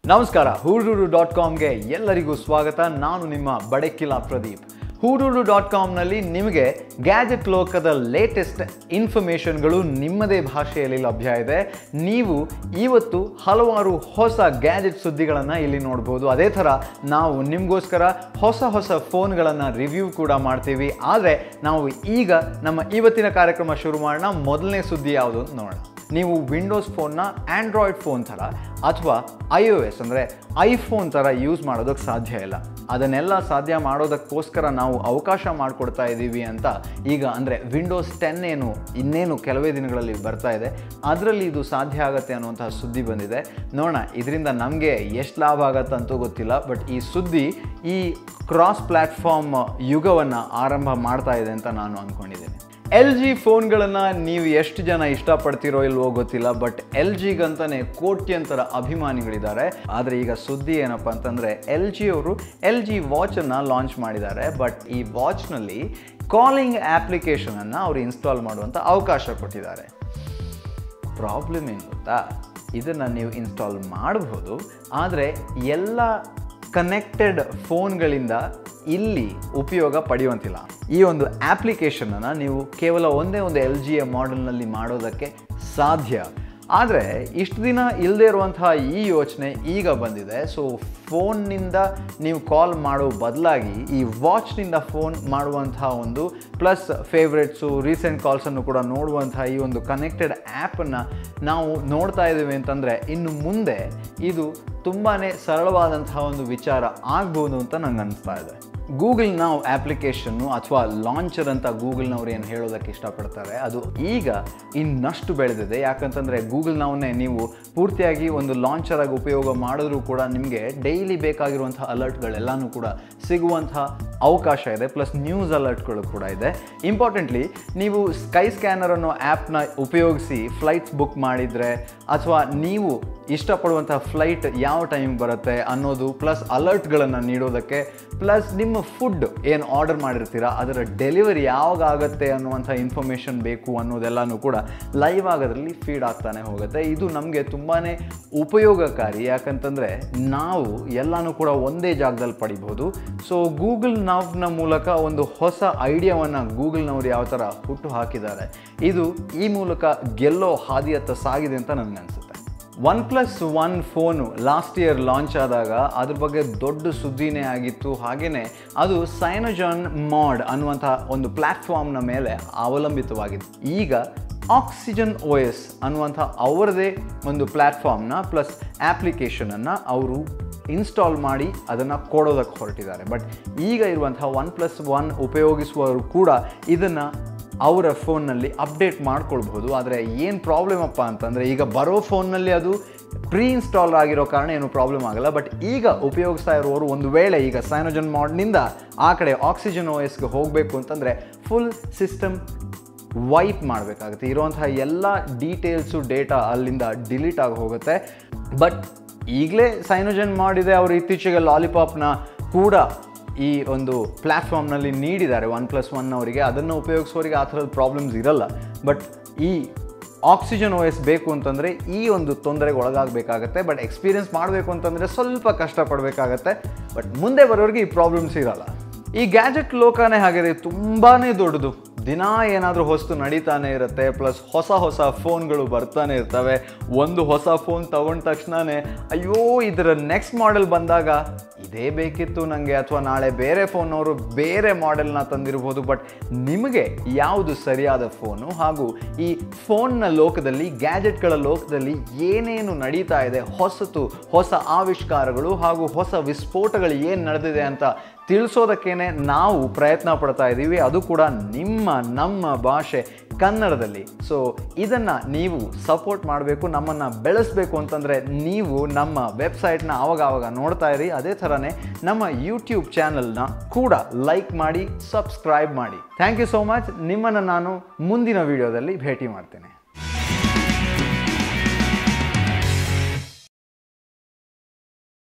ನಮಸ್ಕಾರ ಹೂಡೂಡು ಡಾಟ್ ಕಾಮ್ಗೆ ಎಲ್ಲರಿಗೂ ಸ್ವಾಗತ ನಾನು ನಿಮ್ಮ ಬಡಕಿಲ ಪ್ರದೀಪ್ ಹೂಡೂಡು ಡಾಟ್ ಕಾಮ್ನಲ್ಲಿ ನಿಮಗೆ ಗ್ಯಾಜೆಟ್ ಲೋಕದ ಲೇಟೆಸ್ಟ್ ಇನ್ಫಾರ್ಮೇಷನ್ಗಳು ನಿಮ್ಮದೇ ಭಾಷೆಯಲ್ಲಿ ಲಭ್ಯ ಇದೆ ನೀವು ಇವತ್ತು ಹಲವಾರು ಹೊಸ ಗ್ಯಾಜೆಟ್ ಸುದ್ದಿಗಳನ್ನು ಇಲ್ಲಿ ನೋಡ್ಬೋದು ಅದೇ ಥರ ನಾವು ನಿಮಗೋಸ್ಕರ ಹೊಸ ಹೊಸ ಫೋನ್ಗಳನ್ನು ರಿವ್ಯೂ ಕೂಡ ಮಾಡ್ತೀವಿ ಆದರೆ ನಾವು ಈಗ ನಮ್ಮ ಇವತ್ತಿನ ಕಾರ್ಯಕ್ರಮ ಶುರು ಮಾಡೋಣ ಮೊದಲನೇ ಸುದ್ದಿ ಯಾವುದು ಅಂತ ನೋಡೋಣ ನೀವು ವಿಂಡೋಸ್ ಫೋನ್ನ ಆ್ಯಂಡ್ರಾಯ್ಡ್ ಫೋನ್ ಥರ ಅಥವಾ ಐ ಒ ಎಸ್ ಅಂದರೆ ಐಫೋನ್ ಥರ ಯೂಸ್ ಮಾಡೋದಕ್ಕೆ ಸಾಧ್ಯ ಇಲ್ಲ ಅದನ್ನೆಲ್ಲ ಸಾಧ್ಯ ಮಾಡೋದಕ್ಕೋಸ್ಕರ ನಾವು ಅವಕಾಶ ಮಾಡಿಕೊಡ್ತಾ ಇದ್ದೀವಿ ಅಂತ ಈಗ ಅಂದರೆ ವಿಂಡೋಸ್ ಟೆನ್ ಏನು ಇನ್ನೇನು ಕೆಲವೇ ದಿನಗಳಲ್ಲಿ ಬರ್ತಾ ಇದೆ ಅದರಲ್ಲಿ ಇದು ಸಾಧ್ಯ ಆಗುತ್ತೆ ಅನ್ನುವಂತಹ ಸುದ್ದಿ ಬಂದಿದೆ ನೋಡೋಣ ಇದರಿಂದ ನಮಗೆ ಎಷ್ಟು ಲಾಭ ಆಗತ್ತೆ ಅಂತೂ ಗೊತ್ತಿಲ್ಲ ಬಟ್ ಈ ಸುದ್ದಿ ಈ ಕ್ರಾಸ್ ಪ್ಲ್ಯಾಟ್ಫಾರ್ಮ್ ಯುಗವನ್ನು ಆರಂಭ ಮಾಡ್ತಾ ಇದೆ ಅಂತ ನಾನು ಅಂದ್ಕೊಂಡಿದ್ದೀನಿ ಎಲ್ ಜಿ ಫೋನ್ಗಳನ್ನು ನೀವು ಎಷ್ಟು ಜನ ಇಷ್ಟಪಡ್ತಿರೋ ಇಲ್ವೋ ಗೊತ್ತಿಲ್ಲ ಬಟ್ ಎಲ್ ಜಿಗಂತಾನೆ ಕೋಟ್ಯಂತರ ಅಭಿಮಾನಿಗಳಿದ್ದಾರೆ ಆದರೆ ಈಗ ಸುದ್ದಿ ಏನಪ್ಪ ಅಂತಂದರೆ ಎಲ್ ಜಿ ಅವರು ಎಲ್ ಜಿ ವಾಚನ್ನು ಲಾಂಚ್ ಮಾಡಿದ್ದಾರೆ ಬಟ್ ಈ ವಾಚ್ನಲ್ಲಿ ಕಾಲಿಂಗ್ ಆ್ಯಪ್ಲಿಕೇಶನನ್ನು ಅವರು ಇನ್ಸ್ಟಾಲ್ ಮಾಡುವಂಥ ಅವಕಾಶ ಕೊಟ್ಟಿದ್ದಾರೆ ಪ್ರಾಬ್ಲಮ್ ಏನು ಗೊತ್ತಾ ಇದನ್ನು ನೀವು ಇನ್ಸ್ಟಾಲ್ ಮಾಡಬಹುದು ಆದರೆ ಎಲ್ಲ ಕನೆಕ್ಟೆಡ್ ಫೋನ್ಗಳಿಂದ ಇಲ್ಲಿ ಉಪಯೋಗ ಪಡೆಯುವಂತಿಲ್ಲ ಈ ಒಂದು ಆ್ಯಪ್ಲಿಕೇಶನನ್ನು ನೀವು ಕೇವಲ ಒಂದೇ ಒಂದು ಎಲ್ ಜಿಯ ಮಾಡೆಲ್ನಲ್ಲಿ ಮಾಡೋದಕ್ಕೆ ಸಾಧ್ಯ ಆದರೆ ಇಷ್ಟು ದಿನ ಇಲ್ಲದೆ ಇರುವಂತಹ ಈ ಯೋಚನೆ ಈಗ ಬಂದಿದೆ ಸೊ ಫೋನ್ನಿಂದ ನೀವು ಕಾಲ್ ಮಾಡೋ ಬದಲಾಗಿ ಈ ವಾಚ್ನಿಂದ ಫೋನ್ ಮಾಡುವಂತಹ ಒಂದು ಪ್ಲಸ್ ಫೇವ್ರೆಟ್ಸು ರೀಸೆಂಟ್ ಕಾಲ್ಸನ್ನು ಕೂಡ ನೋಡುವಂತಹ ಈ ಒಂದು ಕನೆಕ್ಟೆಡ್ ಆ್ಯಪನ್ನು ನಾವು ನೋಡ್ತಾ ಇದ್ದೀವಿ ಅಂತಂದರೆ ಇನ್ನು ಮುಂದೆ ಇದು ತುಂಬಾ ಸರಳವಾದಂತಹ ಒಂದು ವಿಚಾರ ಆಗ್ಬೋದು ಅಂತ ನಂಗೆ ಅನಿಸ್ತಾ ಇದೆ ಗೂಗಲ್ ನಾವು ಆ್ಯಪ್ಲಿಕೇಶನ್ನು ಅಥವಾ ಲಾಂಚರ್ ಅಂತ ಗೂಗಲ್ನವ್ರು ಏನು ಹೇಳೋದಕ್ಕೆ ಇಷ್ಟಪಡ್ತಾರೆ ಅದು ಈಗ ಇನ್ನಷ್ಟು ಬೆಳೆದಿದೆ ಯಾಕಂತಂದರೆ ಗೂಗಲ್ ನಾವನ್ನೇ ನೀವು ಪೂರ್ತಿಯಾಗಿ ಒಂದು ಲಾಂಚರ್ ಆಗಿ ಉಪಯೋಗ ಮಾಡಿದ್ರೂ ಕೂಡ ನಿಮಗೆ ಡೈಲಿ ಬೇಕಾಗಿರುವಂಥ ಅಲರ್ಟ್ಗಳೆಲ್ಲನೂ ಕೂಡ ಸಿಗುವಂಥ ಅವಕಾಶ ಇದೆ ಪ್ಲಸ್ ನ್ಯೂಸ್ ಅಲರ್ಟ್ಗಳು ಕೂಡ ಇದೆ ಇಂಪಾರ್ಟೆಂಟ್ಲಿ ನೀವು ಸ್ಕೈ ಸ್ಕ್ಯಾನರ್ ಅನ್ನೋ ಆ್ಯಪ್ನ ಉಪಯೋಗಿಸಿ ಫ್ಲೈಟ್ಸ್ ಬುಕ್ ಮಾಡಿದರೆ ಅಥವಾ ನೀವು ಇಷ್ಟಪಡುವಂಥ ಫ್ಲೈಟ್ ಯಾವ ಟೈಮ್ ಬರುತ್ತೆ ಅನ್ನೋದು ಪ್ಲಸ್ ಅಲರ್ಟ್ಗಳನ್ನು ನೀಡೋದಕ್ಕೆ ಪ್ಲಸ್ ನಿಮ್ಮ ಫುಡ್ ಏನು ಆರ್ಡರ್ ಮಾಡಿರ್ತೀರಾ ಅದರ ಡೆಲಿವರಿ ಯಾವಾಗ ಆಗುತ್ತೆ ಅನ್ನುವಂಥ ಇನ್ಫಾರ್ಮೇಷನ್ ಬೇಕು ಅನ್ನೋದೆಲ್ಲನೂ ಕೂಡ ಲೈವ್ ಆಗೋದ್ರಲ್ಲಿ ಫೀಡ್ ಆಗ್ತಾನೆ ಹೋಗುತ್ತೆ ಇದು ನಮಗೆ ತುಂಬಾ ಉಪಯೋಗಕಾರಿ ಯಾಕಂತಂದರೆ ನಾವು ಎಲ್ಲನೂ ಕೂಡ ಒಂದೇ ಜಾಗದಲ್ಲಿ ಪಡಿಬಹುದು ಸೊ ಗೂಗಲ್ ನಾವ್ನ ಮೂಲಕ ಒಂದು ಹೊಸ ಐಡಿಯಾವನ್ನು ಗೂಗಲ್ನವ್ರು ಯಾವ ಥರ ಹುಟ್ಟು ಹಾಕಿದ್ದಾರೆ ಇದು ಈ ಮೂಲಕ ಗೆಲ್ಲೋ ಹಾದಿಯತ್ತ ಸಾಗಿದೆ ಅಂತ ನನಗನ್ಸುತ್ತೆ OnePlus One phone last year launch ಆದಾಗ ಅದ್ರ ಬಗ್ಗೆ ದೊಡ್ಡ ಸುದ್ದಿನೇ ಆಗಿತ್ತು ಹಾಗೆಯೇ ಅದು ಸೈನೋಜಾನ್ ಮಾಡ್ ಅನ್ನುವಂಥ ಒಂದು ಪ್ಲ್ಯಾಟ್ಫಾರ್ಮ್ನ ಮೇಲೆ ಅವಲಂಬಿತವಾಗಿತ್ತು ಈಗ ಆಕ್ಸಿಜನ್ ಓ ಎಸ್ ಅನ್ನುವಂಥ ಅವರದೇ ಒಂದು ಪ್ಲ್ಯಾಟ್ಫಾರ್ಮ್ನ ಪ್ಲಸ್ ಆ್ಯಪ್ಲಿಕೇಶನನ್ನು ಅವರು ಇನ್ಸ್ಟಾಲ್ ಮಾಡಿ ಅದನ್ನು ಕೊಡೋದಕ್ಕೆ ಹೊರಟಿದ್ದಾರೆ ಬಟ್ ಈಗ ಇರುವಂತಹ ಒನ್ ಪ್ಲಸ್ ಒನ್ ಉಪಯೋಗಿಸುವವರು ಕೂಡ ಇದನ್ನು ಅವರ ಫೋನ್ನಲ್ಲಿ ಅಪ್ಡೇಟ್ ಮಾಡ್ಕೊಳ್ಬೋದು ಆದರೆ ಏನು ಪ್ರಾಬ್ಲಮ್ ಅಪ್ಪ ಅಂತಂದರೆ ಈಗ ಬರೋ ಫೋನ್ನಲ್ಲಿ ಅದು ಪ್ರೀ ಇನ್ಸ್ಟಾಲ್ ಆಗಿರೋ ಕಾರಣ ಏನು ಪ್ರಾಬ್ಲಮ್ ಆಗಲ್ಲ ಬಟ್ ಈಗ ಉಪಯೋಗಿಸ್ತಾ ಇರುವವರು ಒಂದು ವೇಳೆ ಈಗ ಸೈನೋಜನ್ ಮಾಡ್ನಿಂದ ಆ ಕಡೆ ಆಕ್ಸಿಜನ್ ಓ ಎಸ್ಗೆ ಹೋಗಬೇಕು ಅಂತಂದರೆ ಫುಲ್ ಸಿಸ್ಟಮ್ ವೈಪ್ ಮಾಡಬೇಕಾಗುತ್ತೆ ಇರುವಂತಹ ಎಲ್ಲ ಡೀಟೇಲ್ಸು ಡೇಟಾ ಅಲ್ಲಿಂದ ಡಿಲೀಟ್ ಆಗಿ ಹೋಗುತ್ತೆ ಬಟ್ ಈಗಲೇ ಸೈನೋಜನ್ ಮಾಡಿದೆ ಅವರು ಇತ್ತೀಚೆಗೆ ಲಾಲಿಪಾಪ್ನ ಕೂಡ ಈ ಒಂದು ಪ್ಲ್ಯಾಟ್ಫಾರ್ಮ್ನಲ್ಲಿ ನೀಡಿದ್ದಾರೆ ಒನ್ ಪ್ಲಸ್ ಒನ್ ಅವರಿಗೆ ಅದನ್ನು ಉಪಯೋಗಿಸೋರಿಗೆ ಆ ಥರದ ಪ್ರಾಬ್ಲಮ್ಸ್ ಇರಲ್ಲ ಬಟ್ ಈ ಆಕ್ಸಿಜನ್ ಓ ಎಸ್ ಬೇಕು ಅಂತಂದರೆ ಈ ಒಂದು ತೊಂದರೆಗೆ ಒಳಗಾಗಬೇಕಾಗತ್ತೆ ಬಟ್ ಎಕ್ಸ್ಪೀರಿಯನ್ಸ್ ಮಾಡಬೇಕು ಅಂತಂದರೆ ಸ್ವಲ್ಪ ಕಷ್ಟಪಡಬೇಕಾಗತ್ತೆ ಬಟ್ ಮುಂದೆ ಬರೋರಿಗೆ ಈ ಪ್ರಾಬ್ಲಮ್ಸ್ ಇರಲ್ಲ ಈ ಗ್ಯಾಜೆಟ್ ಲೋಕನೇ ಹಾಗಿದೆ ತುಂಬಾ ದೊಡ್ಡದು ದಿನ ಏನಾದರೂ ಹೊಸ್ತು ನಡೀತಾನೆ ಇರುತ್ತೆ ಪ್ಲಸ್ ಹೊಸ ಹೊಸ ಫೋನ್ಗಳು ಬರ್ತಾನೆ ಇರ್ತವೆ ಒಂದು ಹೊಸ ಫೋನ್ ತಗೊಂಡ ತಕ್ಷಣವೇ ಅಯ್ಯೋ ಇದರ ನೆಕ್ಸ್ಟ್ ಮಾಡೆಲ್ ಬಂದಾಗ ಇದೇ ಬೇಕಿತ್ತು ನನಗೆ ಅಥವಾ ನಾಳೆ ಬೇರೆ ಫೋನವರು ಬೇರೆ ಮಾಡೆಲ್ನ ತಂದಿರ್ಬೋದು ಬಟ್ ನಿಮಗೆ ಯಾವುದು ಸರಿಯಾದ ಫೋನು ಹಾಗೂ ಈ ಫೋನ್ನ ಲೋಕದಲ್ಲಿ ಗ್ಯಾಜೆಟ್ಗಳ ಲೋಕದಲ್ಲಿ ಏನೇನು ನಡೀತಾ ಇದೆ ಹೊಸತು ಹೊಸ ಆವಿಷ್ಕಾರಗಳು ಹಾಗೂ ಹೊಸ ವಿಸ್ಫೋಟಗಳು ಏನು ನಡೆದಿದೆ ಅಂತ ತಿಳಿಸೋದಕ್ಕೇನೆ ನಾವು ಪ್ರಯತ್ನ ಪಡ್ತಾ ಇದ್ದೀವಿ ಅದು ಕೂಡ ನಿಮ್ಮ ನಮ್ಮ ಭಾಷೆ ಕನ್ನಡದಲ್ಲಿ ಸೊ ಇದನ್ನು ನೀವು ಸಪೋರ್ಟ್ ಮಾಡಬೇಕು ನಮ್ಮನ್ನು ಬೆಳೆಸಬೇಕು ಅಂತಂದರೆ ನೀವು ನಮ್ಮ ವೆಬ್ಸೈಟ್ನ ಆವಾಗ ಆವಾಗ ನೋಡ್ತಾ ಇರಿ ಅದೇ ಥರನೇ ನಮ್ಮ ಯೂಟ್ಯೂಬ್ ಚಾನಲ್ನ ಕೂಡ ಲೈಕ್ ಮಾಡಿ ಸಬ್ಸ್ಕ್ರೈಬ್ ಮಾಡಿ ಥ್ಯಾಂಕ್ ಯು ಸೋ ಮಚ್ ನಿಮ್ಮನ್ನು ನಾನು ಮುಂದಿನ ವಿಡಿಯೋದಲ್ಲಿ ಭೇಟಿ ಮಾಡ್ತೇನೆ